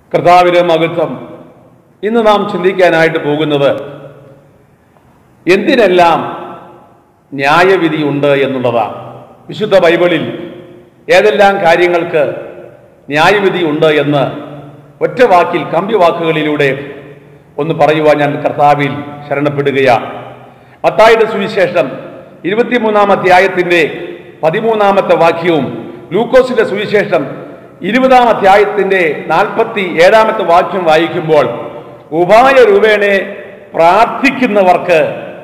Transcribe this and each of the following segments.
കർത്താവിന് മഹത്വം ഇന്ന് നാം ചിന്തിക്കാനായിട്ട് പോകുന്നത് എന്തിനെല്ലാം ന്യായവിധി ഉണ്ട് എന്നുള്ളതാണ് വിശുദ്ധ ബൈബിളിൽ ഏതെല്ലാം കാര്യങ്ങൾക്ക് ന്യായവിധി ഉണ്ട് എന്ന് ഒറ്റ വാക്കിൽ കമ്പിവാക്കുകളിലൂടെ ഒന്ന് പറയുവാൻ ഞാൻ കർത്താവിൽ ശരണപ്പെടുകയാണ് മത്തായുടെ സുവിശേഷം ഇരുപത്തിമൂന്നാം അധ്യായത്തിൻ്റെ പതിമൂന്നാമത്തെ വാക്യവും ലൂക്കോസിന്റെ സുവിശേഷം ഇരുപതാം അധ്യായത്തിൻ്റെ നാൽപ്പത്തി ഏഴാമത്തെ വാക്യം വായിക്കുമ്പോൾ ഉപായ രൂപേണെ പ്രാർത്ഥിക്കുന്നവർക്ക്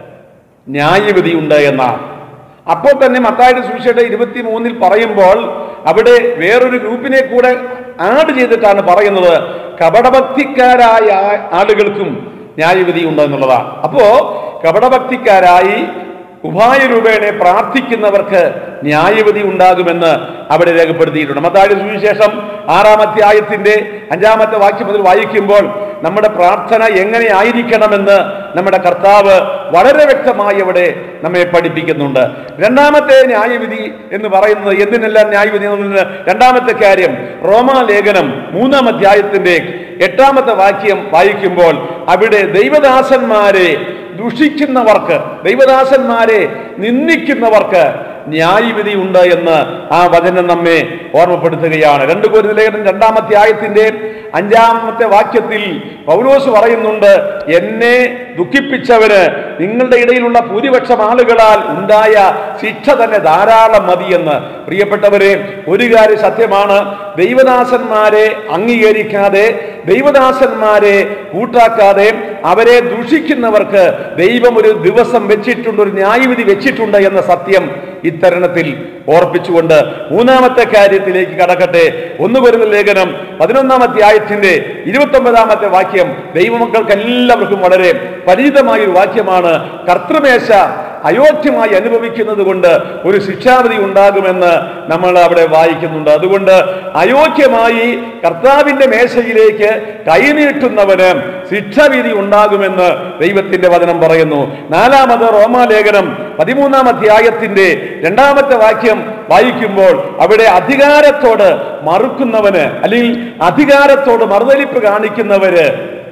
ന്യായവിധിയുണ്ട് എന്നാണ് അപ്പോൾ തന്നെ മത്തായുടെ സുവിശേഷം ഇരുപത്തി മൂന്നിൽ പറയുമ്പോൾ അവിടെ വേറൊരു ഗ്രൂപ്പിനെ കൂടെ ആഡ് ചെയ്തിട്ടാണ് പറയുന്നത് കപടഭക്തിക്കാരായ ആളുകൾക്കും ന്യായവിധി ഉണ്ട് എന്നുള്ളതാണ് അപ്പോ കപടഭക്തിക്കാരായി ഉപായ രൂപേണെ പ്രാർത്ഥിക്കുന്നവർക്ക് ന്യായവിധി ഉണ്ടാകുമെന്ന് അവിടെ രേഖപ്പെടുത്തിയിട്ടുണ്ട് മത്തായുടെ സുവിശേഷം ആറാം അധ്യായത്തിന്റെ അഞ്ചാമത്തെ വാക്യം മുതൽ വായിക്കുമ്പോൾ നമ്മുടെ പ്രാർത്ഥന എങ്ങനെ ആയിരിക്കണമെന്ന് നമ്മുടെ കർത്താവ് വളരെ വ്യക്തമായി അവിടെ നമ്മെ പഠിപ്പിക്കുന്നുണ്ട് രണ്ടാമത്തെ ന്യായവിധി എന്ന് പറയുന്നത് എന്തിനെല്ലാം ന്യായവിധി എന്നതിന് രണ്ടാമത്തെ കാര്യം റോമാലേഖനം മൂന്നാം അധ്യായത്തിന്റെ എട്ടാമത്തെ വാക്യം വായിക്കുമ്പോൾ അവിടെ ദൈവദാസന്മാരെ ദുഷിക്കുന്നവർക്ക് ദൈവദാസന്മാരെ നിന്ദിക്കുന്നവർക്ക് ന്യായവിധി ഉണ്ട് എന്ന് ആ വചനം നമ്മെ ഓർമ്മപ്പെടുത്തുകയാണ് രണ്ട് കോരിലേഖനം രണ്ടാമത്തെ ആയത്തിന്റെ അഞ്ചാമത്തെ വാക്യത്തിൽ പൗലോസ് പറയുന്നുണ്ട് എന്നെ ദുഃഖിപ്പിച്ചവന് നിങ്ങളുടെ ഇടയിലുള്ള ഭൂരിപക്ഷം ആളുകളാൽ ഉണ്ടായ ശിക്ഷ തന്നെ ധാരാളം മതിയെന്ന് പ്രിയപ്പെട്ടവരെ ഒരു കാര്യം സത്യമാണ് ദൈവദാസന്മാരെ അംഗീകരിക്കാതെ ദൈവദാസന്മാരെ കൂട്ടാക്കാതെ അവരെ ദുഷിക്കുന്നവർക്ക് ദൈവം ഒരു ദിവസം വെച്ചിട്ടുണ്ട് ഒരു ന്യായവിധി വെച്ചിട്ടുണ്ട് എന്ന സത്യം ഇത്തരണത്തിൽ ഓർപ്പിച്ചുകൊണ്ട് മൂന്നാമത്തെ കാര്യത്തിലേക്ക് കടക്കട്ടെ ഒന്ന് വരുന്ന ലേഖനം പതിനൊന്നാം അധ്യായത്തിന്റെ ഇരുപത്തി ഒമ്പതാമത്തെ വാക്യം ദൈവമക്കൾക്ക് എല്ലാവർക്കും വളരെ പരിചിതമായ ഒരു വാക്യമാണ് കർത്തൃമേശ അയോഗ്യമായി അനുഭവിക്കുന്നത് കൊണ്ട് ഒരു ശിക്ഷാവിധി ഉണ്ടാകുമെന്ന് നമ്മൾ അവിടെ വായിക്കുന്നുണ്ട് അതുകൊണ്ട് അയോഗ്യമായി കർത്താവിന്റെ മേശയിലേക്ക് കൈനീട്ടുന്നവന് ശിക്ഷാവിധി ഉണ്ടാകുമെന്ന് ദൈവത്തിന്റെ വചനം പറയുന്നു നാലാമത് റോമാലേഖനം പതിമൂന്നാം അധ്യായത്തിന്റെ രണ്ടാമത്തെ വാക്യം വായിക്കുമ്പോൾ അവിടെ അധികാരത്തോട് മറുക്കുന്നവന് അല്ലെങ്കിൽ അധികാരത്തോട് മറുതലിപ്പ് കാണിക്കുന്നവര്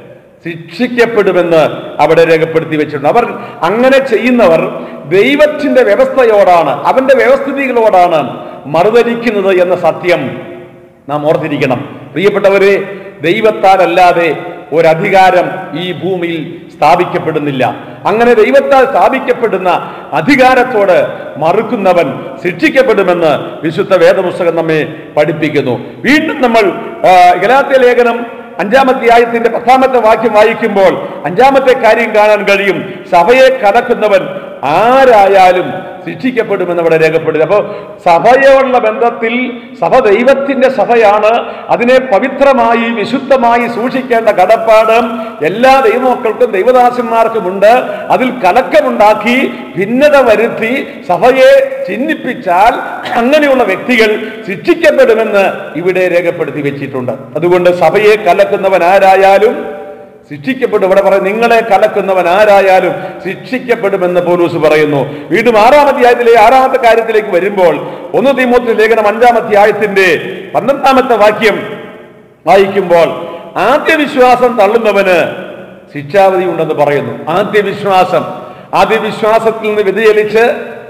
ശിക്ഷിക്കപ്പെടുമെന്ന് അവിടെ രേഖപ്പെടുത്തി വെച്ചിട്ടുണ്ട് അവർ അങ്ങനെ ചെയ്യുന്നവർ ദൈവത്തിന്റെ വ്യവസ്ഥയോടാണ് അവന്റെ വ്യവസ്ഥിതികളോടാണ് മറുതലിക്കുന്നത് എന്ന സത്യം നാം ഓർത്തിരിക്കണം പ്രിയപ്പെട്ടവരെ ദൈവത്താൽ അല്ലാതെ ഒരധികാരം ഈ ഭൂമിയിൽ സ്ഥാപിക്കപ്പെടുന്നില്ല അങ്ങനെ ദൈവത്താൽ സ്ഥാപിക്കപ്പെടുന്ന അധികാരത്തോട് മറുക്കുന്നവൻ ശിക്ഷിക്കപ്പെടുമെന്ന് വിശുദ്ധ വേദപുസ്തകം നമ്മെ പഠിപ്പിക്കുന്നു വീണ്ടും നമ്മൾ ആ, ഗലാത്യ ലേഖനം അഞ്ചാമത്തെ ആയത്തിന്റെ പത്താമത്തെ വാക്യം വായിക്കുമ്പോൾ അഞ്ചാമത്തെ കാര്യം കാണാൻ കഴിയും സഭയെ കലക്കുന്നവൻ ആരായാലും ശിക്ഷിക്കപ്പെടുമെന്ന് അവിടെ രേഖപ്പെടുത്തി അപ്പോൾ സഭയോടുള്ള ബന്ധത്തിൽ സഭ ദൈവത്തിന്റെ സഭയാണ് അതിനെ പവിത്രമായി വിശുദ്ധമായി സൂക്ഷിക്കേണ്ട കടപ്പാട് എല്ലാ ദൈവമക്കൾക്കും ദൈവദാസന്മാർക്കുമുണ്ട് അതിൽ കലക്കമുണ്ടാക്കി ഭിന്നത വരുത്തി സഭയെ ചിഹ്നിപ്പിച്ചാൽ അങ്ങനെയുള്ള വ്യക്തികൾ ശിക്ഷിക്കപ്പെടുമെന്ന് ഇവിടെ രേഖപ്പെടുത്തി വെച്ചിട്ടുണ്ട് അതുകൊണ്ട് സഭയെ കലക്കുന്നവൻ ആരായാലും ശിക്ഷിക്കപ്പെടും ഇവിടെ പറയും നിങ്ങളെ കലക്കുന്നവൻ ആരായാലും ശിക്ഷിക്കപ്പെടുമെന്ന് പോലൂസ് പറയുന്നു വീണ്ടും ആറാം അധ്യായത്തിലെ ആറാമത്തെ കാര്യത്തിലേക്ക് വരുമ്പോൾ ഒന്ന് തീമൂത്തി ലേഖനം അഞ്ചാം അധ്യായത്തിന്റെ പന്ത്രണ്ടാമത്തെ വാക്യം വായിക്കുമ്പോൾ ആദ്യ വിശ്വാസം തള്ളുന്നവന് ശിക്ഷാവധി ഉണ്ടെന്ന് പറയുന്നു ആദ്യ വിശ്വാസം ആദ്യ വിശ്വാസത്തിൽ നിന്ന് വ്യതിചലിച്ച്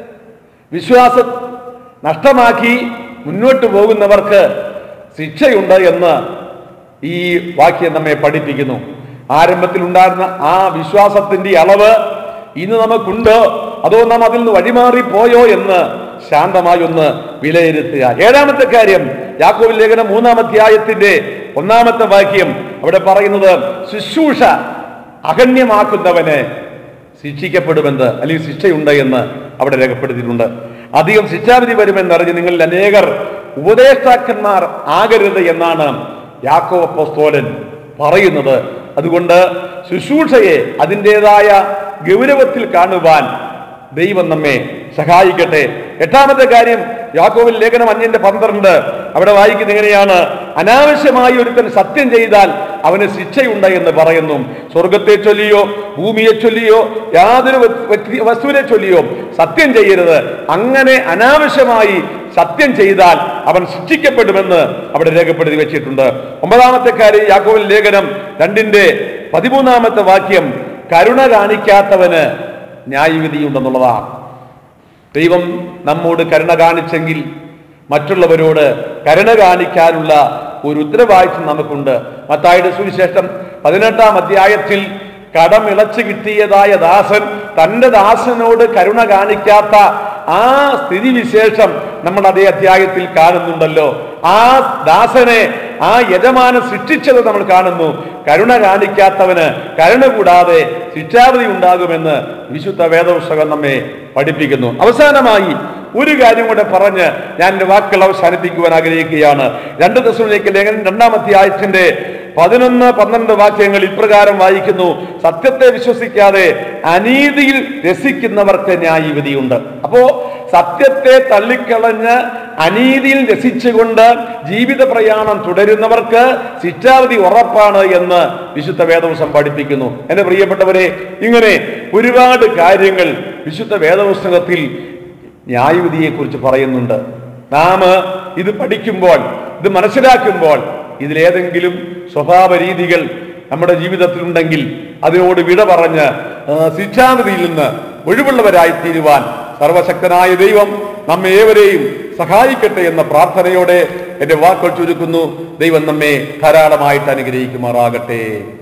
വിശ്വാസം നഷ്ടമാക്കി മുന്നോട്ട് പോകുന്നവർക്ക് ശിക്ഷയുണ്ട് എന്ന് ഈ വാക്യം നമ്മെ പഠിപ്പിക്കുന്നു ആരംഭത്തിൽ ഉണ്ടായിരുന്ന ആ വിശ്വാസത്തിന്റെ അളവ് ഇന്ന് നമുക്കുണ്ടോ അതോ നാം അതിൽ നിന്ന് വഴിമാറി പോയോ എന്ന് ശാന്തമായി ഒന്ന് വിലയിരുത്തുക ഏഴാമത്തെ കാര്യം യാക്കോബിൽ ലേഖനം മൂന്നാം അധ്യായത്തിന്റെ ഒന്നാമത്തെ വാക്യം അവിടെ പറയുന്നത് ശുശ്രൂഷ അഗണ്യമാക്കുന്നവന് ശിക്ഷിക്കപ്പെടുമെന്ന് അല്ലെങ്കിൽ ശിക്ഷയുണ്ട് എന്ന് അവിടെ രേഖപ്പെടുത്തിയിട്ടുണ്ട് അധികം ശിക്ഷാവിധി വരുമെന്നറിഞ്ഞ് നിങ്ങളിൽ അനേകർ ഉപദേഷ്ടാക്കന്മാർ ആകരുത് എന്നാണ് യാക്കോ അപ്പോസ്തോലൻ പറയുന്നത് അതുകൊണ്ട് ശുശ്രൂഷയെ അതിൻ്റെതായ ഗൗരവത്തിൽ കാണുവാൻ ദൈവം നമ്മെ സഹായിക്കട്ടെ എട്ടാമത്തെ കാര്യം യാക്കോവിൽ ലേഖനം അന്യന്റെ പന്ത്രണ്ട് അവിടെ വായിക്കുന്നത് എങ്ങനെയാണ് അനാവശ്യമായി ഒരുത്തൻ സത്യം ചെയ്താൽ അവന് ശിക്ഷയുണ്ട് എന്ന് പറയുന്നു സ്വർഗത്തെ ചൊല്ലിയോ ഭൂമിയെ ചൊല്ലിയോ യാതൊരു വ്യക്തി വസ്തുവിനെ ചൊല്ലിയോ സത്യം ചെയ്യരുത് അങ്ങനെ അനാവശ്യമായി സത്യം ചെയ്താൽ അവൻ ശിക്ഷിക്കപ്പെടുമെന്ന് അവിടെ രേഖപ്പെടുത്തി വെച്ചിട്ടുണ്ട് ഒമ്പതാമത്തെ കാര്യം യാക്കോവിൽ ലേഖനം രണ്ടിന്റെ പതിമൂന്നാമത്തെ വാക്യം കരുണ കാണിക്കാത്തവന് ന്യായവിധിയുണ്ടെന്നുള്ളതാണ് ദൈവം നമ്മോട് കരുണ കാണിച്ചെങ്കിൽ മറ്റുള്ളവരോട് കരുണ കാണിക്കാനുള്ള ഒരു ഉത്തരവാദിത്വം നമുക്കുണ്ട് മത്തായുടെ സുവിശേഷം പതിനെട്ടാം അധ്യായത്തിൽ കടമിളച്ചു കിട്ടിയതായ ദാസൻ തന്റെ ദാസനോട് കരുണ കാണിക്കാത്ത ആ സ്ഥിതിവിശേഷം നമ്മൾ അതേ അധ്യായത്തിൽ കാണുന്നുണ്ടല്ലോ ആ ദാസനെ ആ യജമാനൻ ശിക്ഷിച്ചത് നമ്മൾ കാണുന്നു കരുണ കാണിക്കാത്തവന് കരുണ കൂടാതെ ശിക്ഷാവധി ഉണ്ടാകുമെന്ന് വിശുദ്ധ വേദപുസ്തകം നമ്മെ പഠിപ്പിക്കുന്നു അവസാനമായി ഒരു കാര്യം കൂടെ പറഞ്ഞ് ഞാൻ എന്റെ വാക്കുകൾ അവസാനിപ്പിക്കുവാൻ ആഗ്രഹിക്കുകയാണ് രണ്ട് ദിവസത്തിലേക്ക് ലേഖനം രണ്ടാം അധ്യായത്തിന്റെ പതിനൊന്ന് പന്ത്രണ്ട് വാക്യങ്ങൾ ഇപ്രകാരം വായിക്കുന്നു സത്യത്തെ വിശ്വസിക്കാതെ അനീതിയിൽ രസിക്കുന്നവർക്ക് ന്യായവിധിയുണ്ട് അപ്പോ സത്യത്തെ തള്ളിക്കളഞ്ഞ് അനീതിയിൽ രസിച്ചുകൊണ്ട് ജീവിത പ്രയാണം തുടരുന്നവർക്ക് ശിക്ഷാവധി ഉറപ്പാണ് എന്ന് വിശുദ്ധ വേദവസം പഠിപ്പിക്കുന്നു എന്റെ പ്രിയപ്പെട്ടവരെ ഇങ്ങനെ ഒരുപാട് കാര്യങ്ങൾ വിശുദ്ധ വേദപുസ്തകത്തിൽ ന്യായവിധിയെക്കുറിച്ച് പറയുന്നുണ്ട് നാം ഇത് പഠിക്കുമ്പോൾ ഇത് മനസ്സിലാക്കുമ്പോൾ ഇതിലേതെങ്കിലും സ്വഭാവ രീതികൾ നമ്മുടെ ജീവിതത്തിൽ ഉണ്ടെങ്കിൽ അതിനോട് വിട പറഞ്ഞ് ആ, ശിക്ഷാവിധിയിൽ നിന്ന് ഒഴിവുള്ളവരായി തീരുവാൻ സർവശക്തനായ ദൈവം നമ്മെ ഏവരെയും സഹായിക്കട്ടെ എന്ന പ്രാർത്ഥനയോടെ എന്റെ വാക്കുകൾ ചുരുക്കുന്നു ദൈവം നമ്മെ ധാരാളമായിട്ട് അനുഗ്രഹിക്കുമാറാകട്ടെ